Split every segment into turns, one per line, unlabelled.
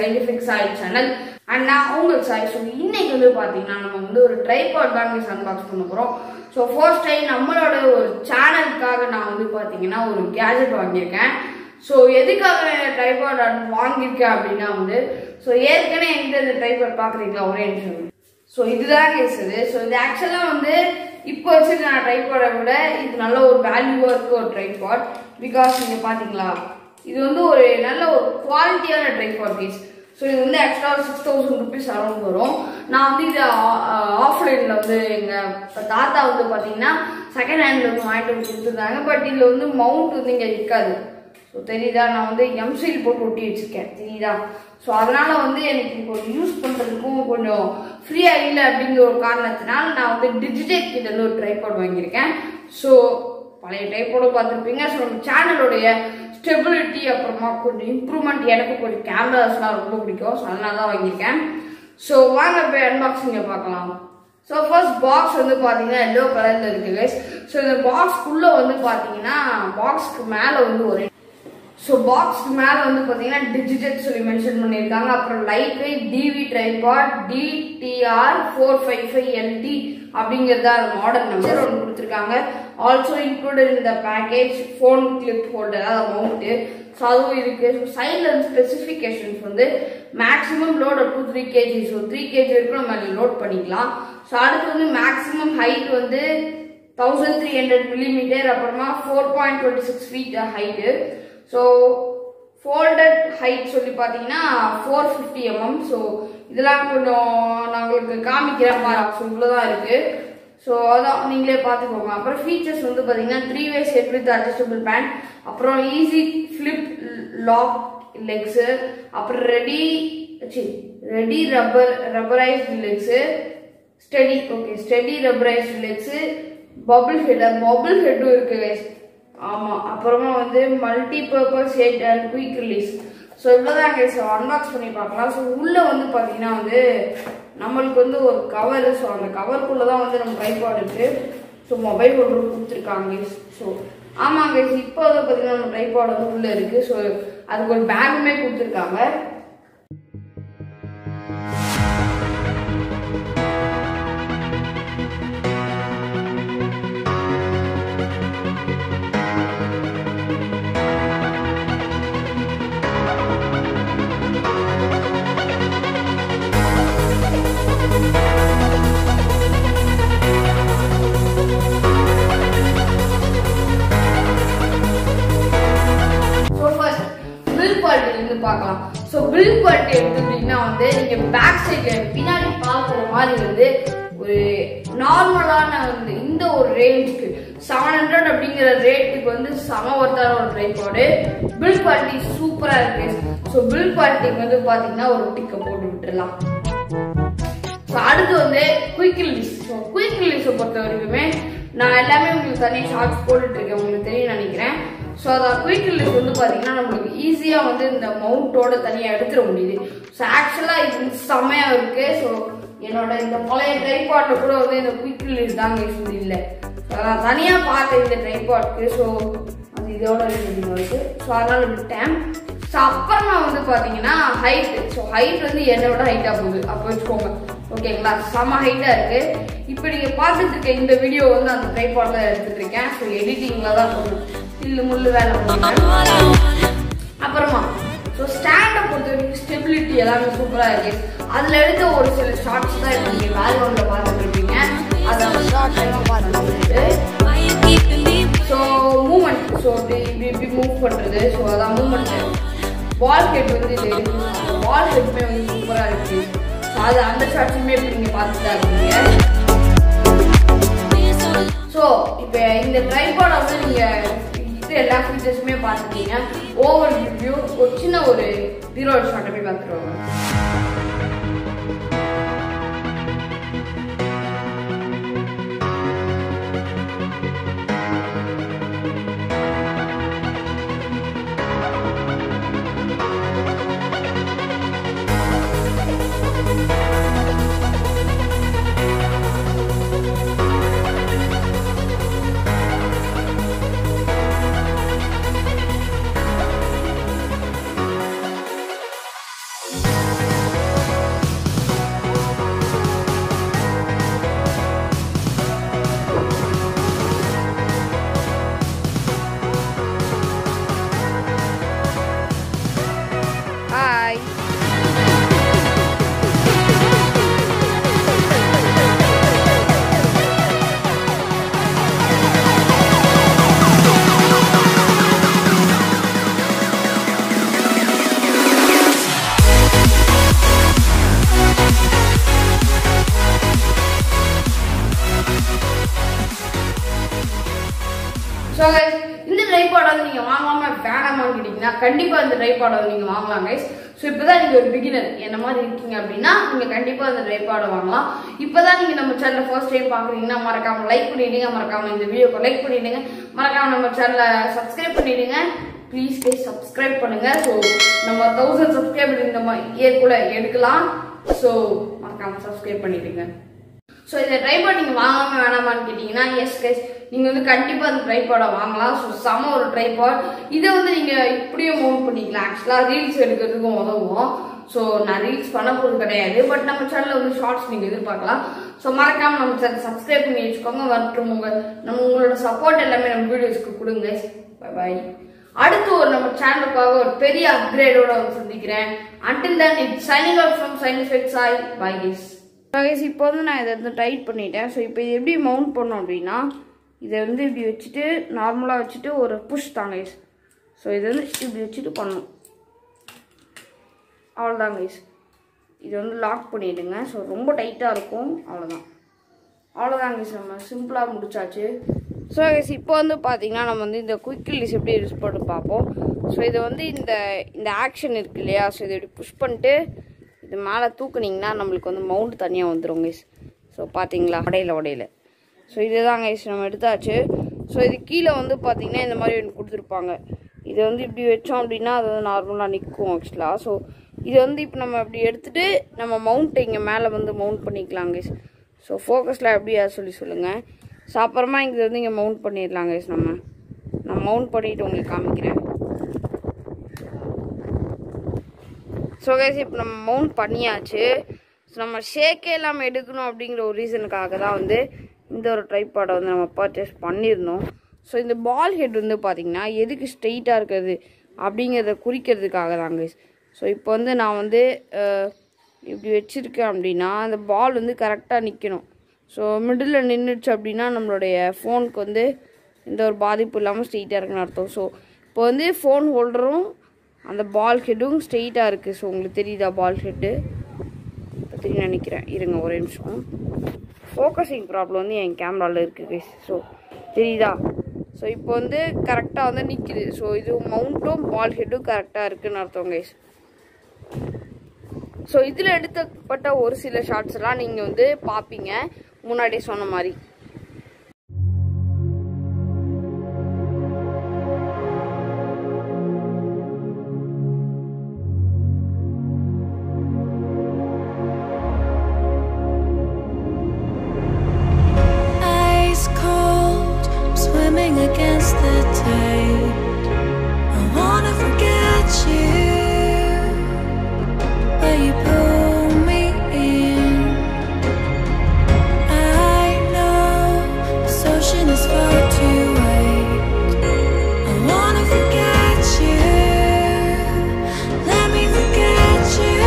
Scientific Sai channel and நான் உங்கள் Sai so இன்னைக்கு வந்து பார்த்தீங்கன்னா நம்ம வந்து ஒரு ட்ரைபாட் தான் மிஸ் அன்பாக்ஸ் பண்ண போகிறோம் ஸோ ஃபர்ஸ்ட் டைம் நம்மளோட ஒரு சேனலுக்காக நான் வந்து பார்த்தீங்கன்னா ஒரு கேஜெட் வாங்கியிருக்கேன் ஸோ எதுக்காக ட்ரைபாட் வாங்கியிருக்கேன் அப்படின்னா வந்து ஸோ ஏற்கனவே எந்த இந்த ட்ரைபாட் பார்க்குறீங்களா ஒரே நிமிஷம் ஸோ இதுதான் கேஸ் இது ஸோ இது ஆக்சுவலாக வந்து இப்போ வச்சுருக்க நான் ட்ரைபாடை விட இது நல்ல ஒரு வேல்யூவாக இருக்க ஒரு ட்ரைபாட் பிகாஸ் நீங்கள் பார்த்தீங்களா இது வந்து ஒரு நல்ல ஒரு குவாலிட்டியான ட்ரைபாட் கேஸ் ஸோ இது வந்து ஆக்சுவலாக ஒரு சிக்ஸ் தௌசண்ட் ருபீஸ் அரௌண்ட் வரும் நான் வந்து இது ஆஃப்லைனில் வந்து எங்கள் தாத்தா வந்து பார்த்தீங்கன்னா செகண்ட் ஹேண்டில் வந்து வாங்கிட்டு வந்து கொடுத்துருந்தாங்க பட் இதில் வந்து மவுண்ட் வந்து இங்கே இருக்காது ஸோ தெரியுதா நான் வந்து எம்சில் போட்டு ஒட்டி வச்சிருக்கேன் தெரியுதா ஸோ அதனால வந்து எனக்கு இப்போ யூஸ் பண்ணுறதுக்கும் கொஞ்சம் ஃப்ரீயாக இல்லை அப்படிங்கிற ஒரு காரணத்தினால நான் வந்து டிஜிடெக் கிட்ட இருந்து ஒரு ட்ரைபாட் வாங்கியிருக்கேன் ஸோ பழைய டைப்போட பார்த்துருப்பீங்க ஸோ நம்ம சேனலோடைய ஸ்டெபிலிட்டி அப்புறமா கொஞ்சம் இம்ப்ரூவ்மெண்ட் எனக்கு கொஞ்சம் கேமராஸ்லாம் ரொம்ப பிடிக்கும் ஸோ அதனால தான் வாங்கியிருக்கேன் ஸோ வாங்க போய் அன்பாக்சிங்கை பார்க்கலாம் ஸோ ஃபர்ஸ்ட் பாக்ஸ் வந்து பார்த்தீங்கன்னா எல்லோ கலரில் இருக்குது ஸோ இந்த பாக்ஸ்க்குள்ளே வந்து பார்த்தீங்கன்னா பாக்ஸ்க்கு மேலே வந்து ஒரு ஸோ பாக்ஸ்க்கு மேலே வந்து பார்த்தீங்கன்னா டிஜிட்டல் சொல்லி மென்ஷன் பண்ணியிருக்காங்க அப்புறம் lightweight TV tripod DTR four five five LT அப்படிங்கிறத அந்த மாடல் நம்பர் ஒன்று கொடுத்துருக்காங்க ஆல்சோ இன்க்ளூடட் இந்த பேக்கேஜ் ஃபோன் கிளிப் ஹோல்டர் அதை மவுண்ட்டு ஸோ அதுவும் இருக்கு ஸோ சைடில் ஸ்பெசிஃபிகேஷன்ஸ் வந்து maximum load up to three KG so three KG வரைக்கும் நம்ம லோட் பண்ணிக்கலாம் ஸோ அடுத்து வந்து மேக்ஸிமம் ஹைட் வந்து தௌசண்ட் த்ரீ ஹண்ட்ரட் மில்லிமீட்டர் அப்புறமா four point twenty six feet height so folded height சொல்லி பார்த்தீங்கன்னா ஃபோர் ஃபிஃப்டி எம்எம் ஸோ இதெல்லாம் கொஞ்சம் நான் உங்களுக்கு காமிக்கிறேன் பாரு ஸோ இவ்வளோதான் இருக்குது ஸோ அதான் நீங்களே பார்த்துக்கோங்க அப்புறம் ஃபீச்சர்ஸ் வந்து பார்த்தீங்கன்னா three way set with adjustable band அப்புறம் ஈஸி ஃப்ளிப் லாக் லெக்ஸு அப்புறம் ரெடி சி ready rubber rubberised legs steady okay steady rubberised legs bubble head bubble ஹெட்டும் இருக்கு கைஸ் ஆமாம் அப்புறமா வந்து multipurpose head and quick release so இவ்வளோதான் guys unbox பண்ணி பார்க்கலாம் ஸோ உள்ளே வந்து பார்த்தீங்கன்னா வந்து நம்மளுக்கு வந்து ஒரு கவர் ஸோ அந்த கவருக்குள்ளே தான் வந்து நம்ம ட்ரைபாட் இருக்கு ஸோ மொபைல் ஹோல்டர் கொடுத்துருக்காங்க ஸோ ஆமாங்க இப்போ வந்து பார்த்தீங்கன்னா நம்ம ட்ரைபாட் வந்து உள்ளே இருக்குது ஸோ அதுக்கு ஒரு பேக்குமே கொடுத்துருக்காங்க ஸோ ஃபர்ஸ்ட் பில் குவாலிட்டி இருந்து பார்க்கலாம் ஸோ பில் குவாலிட்டி எடுத்துக்கிட்டிங்கன்னா வந்து நீங்கள் பேக் சைடில் பின்னாடி பார்க்குற மாதிரி வந்து ஒரு நார்மலான வந்து இந்த ஒரு ரேஞ்சுக்கு செவன் ஹண்ட்ரட் அப்படிங்கிற ரேட்டுக்கு வந்து சம ஒருத்தான ஒரு ட்ரைபாடு பில் குவாலிட்டி சூப்பராக இருக்கு ஸோ பில் குவாலிட்டிக்கு வந்து பார்த்தீங்கன்னா ஒரு டிக்கை போட்டு விட்டுடலாம் ஸோ அடுத்து வந்து குயிக் ரிலீஸ் ஸோ குயிக் ரிலீஸை பொறுத்த வரைக்குமே நான் எல்லாமே உங்களுக்கு தனியாக ஷார்ட்ஸ் போட்டுட்டு இருக்கேன் உங்களுக்கு தெரியும் நினைக்கிறேன் ஸோ அதான் குயிக் ரிலீஸ் வந்து பார்த்தீங்கன்னா நம்மளுக்கு ஈஸியாக வந்து இந்த மவுண்டோட தனியாக எடுத்துட முடியுது ஸோ ஆக்சுவலாக இது செம்மையாக இருக்கு ஸோ என்னோட இந்த பழைய ட்ரைபாட்டில் கூட வந்து இந்த குயிக் ரிலீஸ் தாங்க யூஸ் இல்லை ஸோ நான் தனியாக பார்த்தேன் இந்த ட்ரைபாட்க்கு ஸோ அது இதோட இருக்கு ஸோ அதனால விட்டேன் ஸோ அப்புறமா வந்து பார்த்தீங்கன்னா ஹைட் ஸோ ஹைட் வந்து என்னை விட ஹைட்டாக போகுது அப்போ வச்சுக்கோங்க ஓகேங்களா செம ஹைட்டாக இருக்கு இப்போ நீங்கள் பார்த்துட்டு இருக்க இந்த வீடியோ வந்து அந்த ட்ரைபாட்டில் எடுத்துட்டு இருக்கேன் ஸோ எடிட்டிங்கில் தான் சொல்லணும் இல்லு முள்ளு வேலை பண்ணுவேன் அப்புறமா ஸோ ஸ்டாண்டை பொறுத்த வரைக்கும் ஸ்டெபிலிட்டி எல்லாமே சூப்பராக இருக்கு அதில் எடுத்த ஒரு சில ஷார்ட்ஸ் தான் இப்போ நீங்கள் பேக்ரவுண்டில் பார்த்துட்டு இருப்பீங்க அதை ஷார்ட்ஸ் எல்லாம் பார்த்துட்டு ஸோ மூமெண்ட் ஸோ இப்படி இப்படி இப்படி மூவ் பண்ணுறது ஸோ அதான் மூமெண்ட் பால் ஹெட் வந்து இது இருக்கு பால் ஹெட்மே வந்து சூப்பராக இருக்கு ஸோ அது அந்த ஷார்ட்ஸுமே இப்போ நீங்கள் பார்த்துட்டு தான் இருக்கீங்க ஸோ இப்போ இந்த ட்ரைபாட வந்து நீங்கள் இது எல்லா ஃபீச்சர்ஸுமே பார்த்துட்டீங்க ஓவர் ரிவ்யூ ஒரு சின்ன ஒரு ஜீரோ ஷார்ட்டை போய் பார்த்துருவாங்க ஸோ இந்த ட்ரைபாட் வந்து நீங்கள் வாங்காம வேணாமான்னு கேட்டிங்கன்னா கண்டிப்பாக இந்த ட்ரைபாட் வந்து நீங்கள் வாங்கலாம் கைஸ் ஸோ இப்போ தான் நீங்கள் ஒரு பிகினர் என்ன மாதிரி இருக்கீங்க அப்படின்னா நீங்கள் கண்டிப்பாக இந்த ட்ரைபாடை வாங்கலாம் இப்போ தான் நீங்கள் நம்ம சேனலை ஃபர்ஸ்ட் டைம் பார்க்குறீங்கன்னா மறக்காம லைக் பண்ணிடுங்க மறக்காம இந்த வீடியோக்கு லைக் பண்ணிடுங்க மறக்காம நம்ம சேனலை சப்ஸ்கிரைப் பண்ணிடுங்க ப்ளீஸ் கை சப்ஸ்கிரைப் பண்ணுங்க ஸோ நம்ம தௌசண்ட் சப்ஸ்கிரைபர் இந்த இயர்க்குள்ள எடுக்கலாம் ஸோ மறக்காம சப்ஸ்கிரைப் பண்ணிடுங்க ஸோ இந்த ட்ரைபாட் நீங்கள் வாங்காம வேணாமான்னு கேட்டிங்கன்னா எஸ் கைஸ் நீங்கள் வந்து கண்டிப்பாக அந்த ட்ரைபாடை வாங்கலாம் ஸோ செம ஒரு ட்ரைபாட் இதை வந்து நீங்கள் இப்படியும் மவுண்ட் பண்ணிக்கலாம் ஆக்சுவலாக ரீல்ஸ் எடுக்கிறதுக்கும் உதவும் ஸோ நான் ரீல்ஸ் பண்ண போகிறது கிடையாது பட் நம்ம சேனலில் வந்து ஷார்ட்ஸ் நீங்கள் எதிர்பார்க்கலாம் ஸோ மறக்காமல் நம்ம சேனல் சப்ஸ்கிரைப் பண்ணி வச்சுக்கோங்க மற்றும் உங்கள் நம்ம உங்களோட சப்போர்ட் எல்லாமே நம்ம வீடியோஸ்க்கு கொடுங்க பாய் அடுத்து ஒரு நம்ம சேனலுக்காக ஒரு பெரிய அப்கிரேடோட வந்து சந்திக்கிறேன் until then it signing out from sign effects ஆய் பை கேஸ் கைஸ் இப்போ வந்து நான் இதை வந்து டைட் பண்ணிட்டேன் ஸோ இப்போ இது எப்படி மவுண்ட் பண்ணோம் அப்படின்னா இதை வந்து இப்படி வச்சுட்டு நார்மலாக வச்சுட்டு ஒரு புஷ் தாங்க கைஸ் ஸோ இதை வந்து இப்படி வச்சுட்டு பண்ணணும் அவ்வளோதான் கைஸ் இது வந்து லாக் பண்ணிவிடுங்க ஸோ ரொம்ப டைட்டாக இருக்கும் அவ்வளோதான் அவ்வளோதான் கைஸ் நம்ம சிம்பிளாக முடிச்சாச்சு ஸோ கைஸ் இப்போ வந்து பார்த்தீங்கன்னா நம்ம வந்து இந்த குயிக் ரிலீஸ் எப்படி யூஸ் பண்ணி பார்ப்போம் ஸோ இதை வந்து இந்த இந்த ஆக்ஷன் இருக்கு இல்லையா ஸோ இதை இப்படி புஷ் பண்ணிட்டு இது மேலே தூக்குனீங்கன்னா நம்மளுக்கு வந்து மவுண்ட் தனியாக வந்துடும் கைஸ் ஸோ பார்த்தீங்களா உடையில உடையில ஸோ இதுதான் கைஸ் நம்ம எடுத்தாச்சு ஸோ இது கீழே வந்து பார்த்தீங்கன்னா இந்த மாதிரி ஒன்று கொடுத்துருப்பாங்க இதை வந்து இப்படி வச்சோம் அப்படின்னா அது வந்து நார்மலாக நிற்கும் ஆக்சுவலாக ஸோ இது வந்து இப்போ நம்ம இப்படி எடுத்துட்டு நம்ம மவுண்ட் இங்கே மேலே வந்து மவுண்ட் பண்ணிக்கலாம் கைஸ் ஸோ ஃபோக்கஸில் எப்படியா சொல்லி சொல்லுங்கள் ஸோ அப்புறமா இங்கே வந்து இங்கே மவுண்ட் பண்ணிடலாம் கைஸ் நம்ம நான் மவுண்ட் பண்ணிவிட்டு உங்களுக்கு காமிக்கிறேன் ஸோ கைஸ் இப்போ நம்ம மவுண்ட் பண்ணியாச்சு ஸோ நம்ம ஷேக்கே இல்லாமல் எடுக்கணும் அப்படிங்கிற ஒரு ரீசனுக்காக தான் வந்து இந்த ஒரு ட்ரைபாடை வந்து நம்ம பர்ச்சேஸ் பண்ணியிருந்தோம் ஸோ இந்த பால் ஹெட் வந்து பார்த்திங்கன்னா எதுக்கு ஸ்ட்ரெயிட்டாக இருக்கிறது அப்படிங்கிறத குறிக்கிறதுக்காக தான் கைஸ் ஸோ இப்போ வந்து நான் வந்து அஹ், இப்படி வச்சுருக்கேன் அப்படின்னா அந்த பால் வந்து கரெக்டாக நிற்கணும் ஸோ மிடில் நின்றுச்சு அப்படின்னா நம்மளுடைய ஃபோனுக்கு வந்து எந்த ஒரு பாதிப்பு இல்லாமல் ஸ்ட்ரெயிட்டாக இருக்குன்னு அர்த்தம் ஸோ இப்போ வந்து ஃபோன் ஹோல்டரும் அந்த பால் ஹெட்டும் ஸ்ட்ரெயிட்டாக இருக்குது ஸோ உங்களுக்கு தெரியுதா பால் ஹெட்டு பற்றி நினைக்கிறேன் இருங்க ஒரு நிமிஷம் ஃபோக்கஸிங் ப்ராப்ளம் வந்து என் கேமராவில் இருக்குது ஸோ தெரியுதா ஸோ இப்போ வந்து கரெக்டாக வந்து நிற்கிது ஸோ இது மவுண்ட்டும் பால் ஹெட்டும் கரெக்டாக இருக்குன்னு அர்த்தம் கைஸ் ஸோ இதில் எடுத்தப்பட்ட ஒரு சில ஷார்ட்ஸ் எல்லாம் நீங்கள் வந்து பார்ப்பீங்க முன்னாடியே சொன்ன மாதிரி
Ice cold, I'm swimming against the tide. I wanna forget you, but you pull me in. I know this ocean is far too wide. I wanna forget you, let me forget you.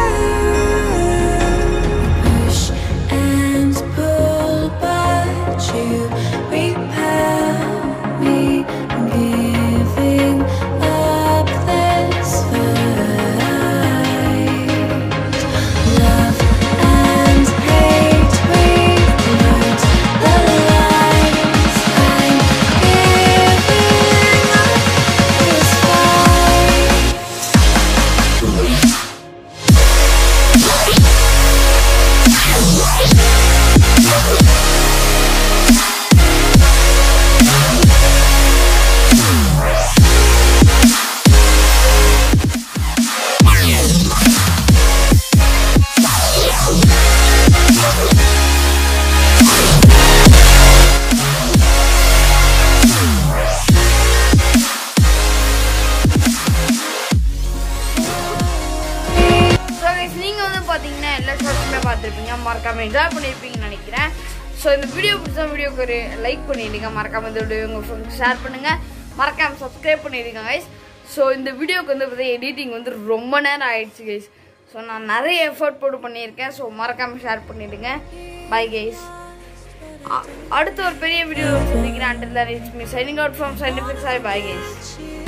Push and pull, but you repel me, giving up this fight. Love and hate, we blurred the lines. I'm giving up this fight.
So guys நீங்கள் வந்து பார்த்தீங்கன்னா எல்லா ஷார்ட்ஸுமே பார்த்துருப்பீங்க மறக்காமல் enjoy பண்ணியிருப்பீங்கன்னு நினைக்கிறேன் so இந்த video பிடிச்ச வீடியோக்கு ஒரு லைக் பண்ணிடுங்க மறக்காம இந்த வீடியோ உங்கள் ஃப்ரெண்ட்ஸ் ஷேர் பண்ணுங்கள் மறக்காமல் சப்ஸ்கிரைப் பண்ணிடுங்க கைஸ் ஸோ இந்த வீடியோக்கு வந்து பார்த்தீங்கன்னா எடிட்டிங் வந்து ரொம்ப நேரம் ஆயிடுச்சு கைஸ் ஸோ நான் நிறைய எஃபர்ட் போட்டு பண்ணியிருக்கேன் ஸோ மறக்காமல் ஷேர் பண்ணிடுங்க பை கைஸ் அடுத்த ஒரு பெரிய வீடியோ சந்திக்கிறேன் until that it's me signing out from Signifix ஆய் பை கைஸ்